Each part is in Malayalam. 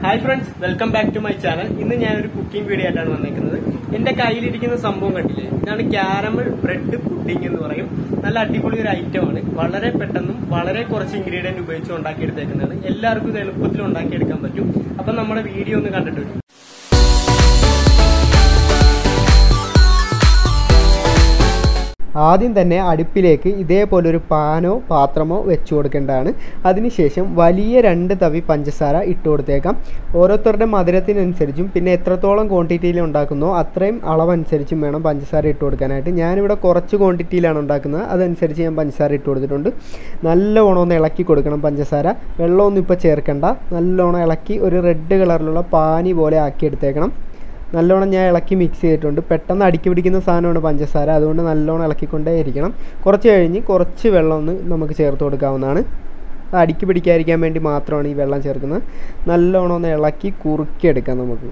hi friends welcome back to my channel ഇന്ന് ഞാനൊരു കുക്കിംഗ് വീഡിയോ ആയിട്ടാണ് വന്നേക്കുന്നത് എന്റെ കയ്യിലിരിക്കുന്ന സംഭവം കണ്ടില്ലേ ഇതാണ് ക്യാരമൽ ബ്രെഡ് പുഡിംഗ് എന്ന് പറയും നല്ല അടിപൊളി ഒരു ഐറ്റം ആണ് വളരെ പെട്ടെന്നും വളരെ കുറച്ച് ഇൻഗ്രീഡിയന്റ് ഉപയോഗിച്ച് ഉണ്ടാക്കിയെടുത്തേക്കുന്നതാണ് എല്ലാവർക്കും ഇത് എളുപ്പത്തിൽ ഉണ്ടാക്കിയെടുക്കാൻ പറ്റും അപ്പൊ നമ്മുടെ വീഡിയോ ഒന്ന് കണ്ടിട്ട് വരും ആദ്യം തന്നെ അടുപ്പിലേക്ക് ഇതേപോലെ ഒരു പാനോ പാത്രമോ വെച്ച് കൊടുക്കേണ്ടതാണ് അതിനുശേഷം വലിയ രണ്ട് തവി പഞ്ചസാര ഇട്ട് കൊടുത്തേക്കാം ഓരോരുത്തരുടെ മധുരത്തിനനുസരിച്ചും പിന്നെ എത്രത്തോളം ക്വാണ്ടിറ്റിയിൽ ഉണ്ടാക്കുന്നോ അത്രയും അളവനുസരിച്ചും വേണം പഞ്ചസാര ഇട്ട് കൊടുക്കാനായിട്ട് ഞാനിവിടെ കുറച്ച് ക്വാണ്ടിറ്റിയിലാണ് ഉണ്ടാക്കുന്നത് അതനുസരിച്ച് ഞാൻ പഞ്ചസാര ഇട്ട് കൊടുത്തിട്ടുണ്ട് നല്ലവണ്ണം ഒന്ന് ഇളക്കി കൊടുക്കണം പഞ്ചസാര വെള്ളമൊന്നും ഇപ്പോൾ ചേർക്കണ്ട നല്ലോണം ഇളക്കി ഒരു റെഡ് കളറിലുള്ള പാനി പോലെ ആക്കി എടുത്തേക്കണം നല്ലോണം ഞാൻ ഇളക്കി മിക്സ് ചെയ്തിട്ടുണ്ട് പെട്ടെന്ന് അടുക്കി പിടിക്കുന്ന സാധനമാണ് പഞ്ചസാര അതുകൊണ്ട് നല്ലോണം ഇളക്കിക്കൊണ്ടേ ഇരിക്കണം കുറച്ച് കഴിഞ്ഞ് കുറച്ച് വെള്ളം ഒന്ന് നമുക്ക് ചേർത്ത് കൊടുക്കാവുന്നതാണ് അത് അടുക്കി പിടിക്കാതിരിക്കാൻ വേണ്ടി മാത്രമാണ് ഈ വെള്ളം ചേർക്കുന്നത് നല്ലോണം ഒന്ന് ഇളക്കി കുറുക്കിയെടുക്കാം നമുക്ക്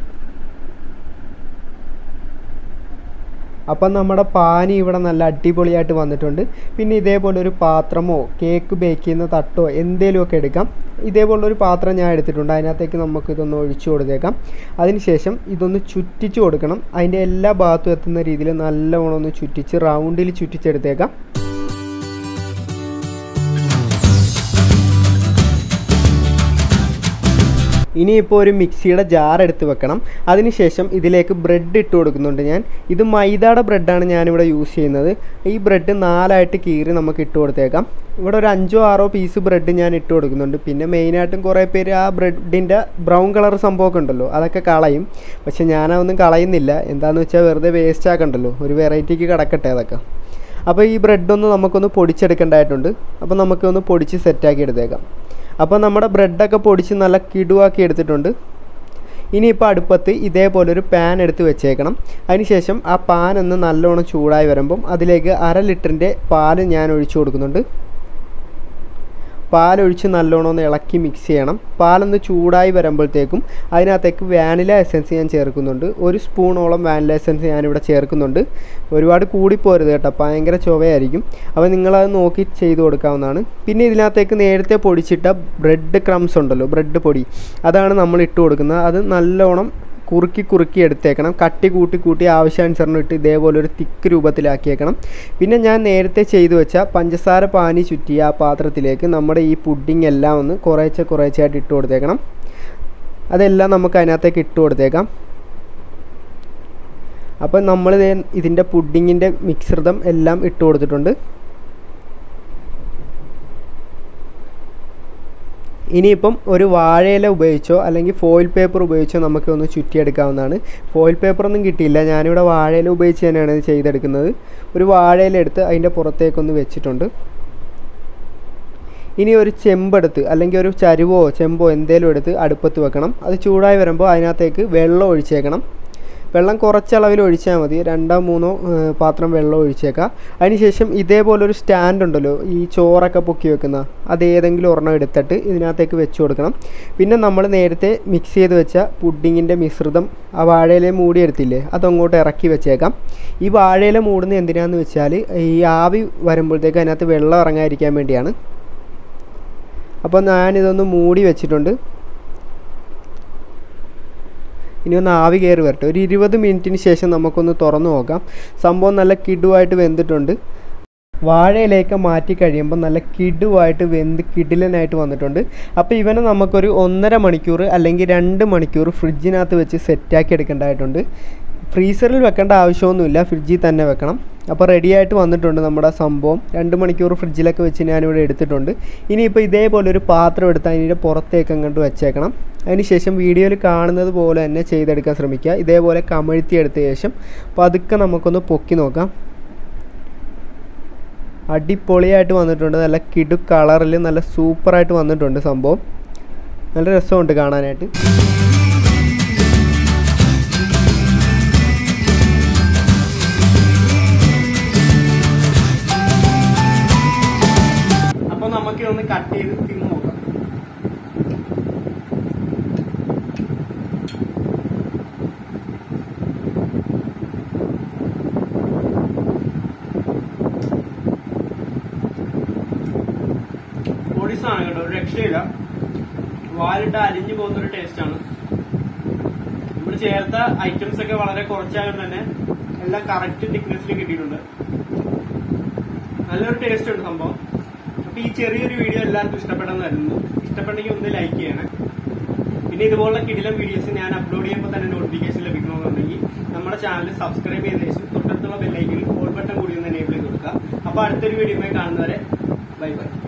അപ്പം നമ്മുടെ പാനി ഇവിടെ നല്ല അടിപൊളിയായിട്ട് വന്നിട്ടുണ്ട് പിന്നെ ഇതേപോലെ ഒരു പാത്രമോ കേക്ക് ബേക്ക് ചെയ്യുന്ന തട്ടോ എന്തേലുമൊക്കെ എടുക്കാം ഇതേപോലെ ഒരു പാത്രം ഞാൻ എടുത്തിട്ടുണ്ട് അതിനകത്തേക്ക് നമുക്ക് ഇതൊന്ന് ഒഴിച്ചു കൊടുത്തേക്കാം അതിനുശേഷം ഇതൊന്ന് ചുറ്റിച്ച് കൊടുക്കണം അതിൻ്റെ എല്ലാ ഭാഗത്തും എത്തുന്ന രീതിയിൽ നല്ലവണ്ണം ഒന്ന് ചുറ്റിച്ച് റൗണ്ടിൽ ചുറ്റിച്ചെടുത്തേക്കാം ഇനിയിപ്പോൾ ഒരു മിക്സിയുടെ ജാർ എടുത്ത് വെക്കണം അതിനുശേഷം ഇതിലേക്ക് ബ്രെഡ് ഇട്ട് കൊടുക്കുന്നുണ്ട് ഞാൻ ഇത് മൈദയുടെ ബ്രെഡാണ് ഞാനിവിടെ യൂസ് ചെയ്യുന്നത് ഈ ബ്രെഡ് നാലായിട്ട് കീറി നമുക്ക് ഇട്ട് കൊടുത്തേക്കാം ഇവിടെ ഒരു അഞ്ചോ ആറോ പീസ് ബ്രെഡ് ഞാൻ ഇട്ട് കൊടുക്കുന്നുണ്ട് പിന്നെ മെയിനായിട്ടും കുറേ പേര് ആ ബ്രെഡിൻ്റെ ബ്രൗൺ കളർ സംഭവമൊക്കെ ഉണ്ടല്ലോ അതൊക്കെ കളയും പക്ഷെ ഞാനതൊന്നും കളയുന്നില്ല എന്താണെന്ന് വെച്ചാൽ വെറുതെ വേസ്റ്റ് ആക്കണ്ടല്ലോ ഒരു വെറൈറ്റിക്ക് കിടക്കട്ടെ അതൊക്കെ അപ്പോൾ ഈ ബ്രെഡൊന്ന് നമുക്കൊന്ന് പൊടിച്ചെടുക്കേണ്ടതായിട്ടുണ്ട് അപ്പോൾ നമുക്കൊന്ന് പൊടിച്ച് സെറ്റാക്കി എടുത്തേക്കാം അപ്പോൾ നമ്മുടെ ബ്രെഡൊക്കെ പൊടിച്ച് നല്ല കിടുവാക്കി എടുത്തിട്ടുണ്ട് ഇനിയിപ്പോൾ അടുപ്പത്ത് ഇതേപോലെ ഒരു പാൻ എടുത്ത് വെച്ചേക്കണം അതിനുശേഷം ആ പാൻ ഒന്ന് നല്ലോണം ചൂടായി വരുമ്പം അതിലേക്ക് അര ലിറ്ററിൻ്റെ പാല് ഞാൻ ഒഴിച്ചു കൊടുക്കുന്നുണ്ട് പാലൊഴിച്ച് നല്ലോണം ഒന്ന് ഇളക്കി മിക്സ് ചെയ്യണം പാലൊന്ന് ചൂടായി വരുമ്പോഴത്തേക്കും അതിനകത്തേക്ക് വാനില എസൻസ് ഞാൻ ചേർക്കുന്നുണ്ട് ഒരു സ്പൂണോളം വാനില എസൻസ് ഞാനിവിടെ ചേർക്കുന്നുണ്ട് ഒരുപാട് കൂടിപ്പോരുത് കേട്ടോ ഭയങ്കര ചുവയായിരിക്കും അപ്പോൾ നിങ്ങളത് നോക്കി ചെയ്ത് കൊടുക്കാവുന്നതാണ് പിന്നെ ഇതിനകത്തേക്ക് നേരത്തെ പൊടിച്ചിട്ട ബ്രെഡ് ക്രംസ് ഉണ്ടല്ലോ ബ്രെഡ് പൊടി അതാണ് നമ്മൾ ഇട്ട് കൊടുക്കുന്നത് അത് നല്ലോണം കുറുക്കി കുറുക്കി എടുത്തേക്കണം കട്ടി കൂട്ടി കൂട്ടി ആവശ്യാനുസരണം ഇട്ട് ഇതേപോലെ ഒരു തിക്ക് രൂപത്തിലാക്കിയേക്കണം പിന്നെ ഞാൻ നേരത്തെ ചെയ്തു വെച്ച പഞ്ചസാര പാനി ചുറ്റിയ ആ പാത്രത്തിലേക്ക് നമ്മുടെ ഈ പുഡിംഗ് എല്ലാം ഒന്ന് കുറേശ്ശെ കുറേശ്ശെയായിട്ട് ഇട്ട് കൊടുത്തേക്കണം അതെല്ലാം നമുക്ക് അതിനകത്തേക്ക് ഇട്ട് കൊടുത്തേക്കാം അപ്പം നമ്മൾ ഇതിൻ്റെ പുഡിങ്ങിൻ്റെ മിശ്രിതം എല്ലാം ഇട്ട് കൊടുത്തിട്ടുണ്ട് ഇനിയിപ്പം ഒരു വാഴയില ഉപയോഗിച്ചോ അല്ലെങ്കിൽ ഫോയിൽ പേപ്പർ ഉപയോഗിച്ചോ നമുക്ക് ഒന്ന് ചുറ്റിയെടുക്കാവുന്നതാണ് ഫോയിൽ പേപ്പറൊന്നും കിട്ടിയില്ല ഞാനിവിടെ വാഴയില ഉപയോഗിച്ച് തന്നെയാണ് ഇത് ചെയ്തെടുക്കുന്നത് ഒരു വാഴയില എടുത്ത് അതിൻ്റെ പുറത്തേക്കൊന്ന് വെച്ചിട്ടുണ്ട് ഇനി ഒരു ചെമ്പെടുത്ത് അല്ലെങ്കിൽ ഒരു ചരുവോ ചെമ്പോ എന്തേലും എടുത്ത് അടുപ്പത്ത് വെക്കണം അത് ചൂടായി വരുമ്പോൾ അതിനകത്തേക്ക് വെള്ളം ഒഴിച്ചേക്കണം വെള്ളം കുറച്ചളവിൽ ഒഴിച്ചാൽ മതി രണ്ടോ മൂന്നോ പാത്രം വെള്ളം ഒഴിച്ചേക്കാം അതിനുശേഷം ഇതേപോലെ ഒരു സ്റ്റാൻഡ് ഉണ്ടല്ലോ ഈ ചോറൊക്കെ പൊക്കി വെക്കുന്ന അത് ഏതെങ്കിലും ഒരെണ്ണം എടുത്തിട്ട് ഇതിനകത്തേക്ക് വെച്ച് കൊടുക്കണം പിന്നെ നമ്മൾ നേരത്തെ മിക്സ് ചെയ്ത് വെച്ച പുഡിങ്ങിൻ്റെ മിശ്രിതം ആ വാഴയില മൂടിയെടുത്തില്ലേ അതങ്ങോട്ട് ഇറക്കി വെച്ചേക്കാം ഈ വാഴയില മൂടുന്നത് എന്തിനാന്ന് വെച്ചാൽ ഈ ആവി വരുമ്പോഴത്തേക്ക് അതിനകത്ത് വെള്ളം ഇറങ്ങാതിരിക്കാൻ വേണ്ടിയാണ് അപ്പോൾ ഞാനിതൊന്ന് മൂടി വെച്ചിട്ടുണ്ട് ഇനി ഒന്ന് ആവി കയറി വരട്ടെ ഒരു ഇരുപത് മിനിറ്റിന് ശേഷം നമുക്കൊന്ന് തുറന്നു നോക്കാം സംഭവം നല്ല കിടുവായിട്ട് വെന്തിട്ടുണ്ട് വാഴയിലേക്ക് മാറ്റി കഴിയുമ്പോൾ നല്ല കിടുവായിട്ട് വെന്ത് കിടിലനായിട്ട് വന്നിട്ടുണ്ട് അപ്പോൾ ഇവനെ നമുക്കൊരു ഒന്നര മണിക്കൂർ അല്ലെങ്കിൽ രണ്ട് മണിക്കൂർ ഫ്രിഡ്ജിനകത്ത് വെച്ച് സെറ്റാക്കി എടുക്കേണ്ടതായിട്ടുണ്ട് ഫ്രീസറിൽ വെക്കേണ്ട ആവശ്യമൊന്നുമില്ല ഫ്രിഡ്ജിൽ തന്നെ വെക്കണം അപ്പോൾ റെഡിയായിട്ട് വന്നിട്ടുണ്ട് നമ്മുടെ സംഭവം രണ്ട് മണിക്കൂർ ഫ്രിഡ്ജിലൊക്കെ വെച്ച് ഞാനിവിടെ എടുത്തിട്ടുണ്ട് ഇനിയിപ്പോൾ ഇതേപോലെ ഒരു പാത്രം എടുത്ത് അതിൻ്റെ പുറത്തേക്ക് അങ്ങോട്ട് വെച്ചേക്കണം അതിനുശേഷം വീഡിയോയിൽ കാണുന്നത് പോലെ തന്നെ ചെയ്തെടുക്കാൻ ശ്രമിക്കുക ഇതേപോലെ കമഴ്ത്തി എടുത്ത ശേഷം പതുക്കെ നമുക്കൊന്ന് പൊക്കി നോക്കാം അടിപൊളിയായിട്ട് വന്നിട്ടുണ്ട് നല്ല കിടു കളറിൽ നല്ല സൂപ്പറായിട്ട് വന്നിട്ടുണ്ട് സംഭവം നല്ല രസമുണ്ട് കാണാനായിട്ട് അപ്പൊ നമുക്ക് ഒന്ന് കട്ട് ചെയ്ത് തിന്നു നോക്കാം പൊടി സാധനം കേട്ടോ ഒരു രക്ഷയില്ല വാ വാലിട്ട് അലിഞ്ഞു പോകുന്ന ഒരു ടേസ്റ്റ് ആണ് നമ്മൾ ചേർത്ത ഐറ്റംസ് ഒക്കെ വളരെ കുറച്ചായതുകൊണ്ട് തന്നെ എല്ലാം കറക്റ്റ് തിക്നെസ്സിൽ കിട്ടിയിട്ടുണ്ട് നല്ലൊരു ടേസ്റ്റ് ഉണ്ട് സംഭവം അപ്പൊ ഈ ചെറിയൊരു വീഡിയോ എല്ലാവർക്കും ഇഷ്ടപ്പെട്ടെന്ന് കരുതുന്നു ഇഷ്ടപ്പെട്ടെങ്കിൽ ഒന്ന് ലൈക്ക് ചെയ്യണേ പിന്നെ ഇതുപോലുള്ള കിടിലം വീഡിയോസ് ഞാൻ അപ്ലോഡ് ചെയ്യുമ്പോൾ തന്നെ നോട്ടിഫിക്കേഷൻ ലഭിക്കണമെന്നുണ്ടെങ്കിൽ നമ്മുടെ ചാനൽ സബ്സ്ക്രൈബ് ചെയ്ത ശേഷം തൊട്ടടുത്തുള്ള ബെല്ലൈക്കനിൽ ഓൾ ബട്ടൺ കൂടി ഒന്ന് എനേബിൾ ചെയ്ത് കൊടുക്കുക അപ്പൊ അടുത്തൊരു വീഡിയോ കാണുന്നവരെ ബൈ ബൈ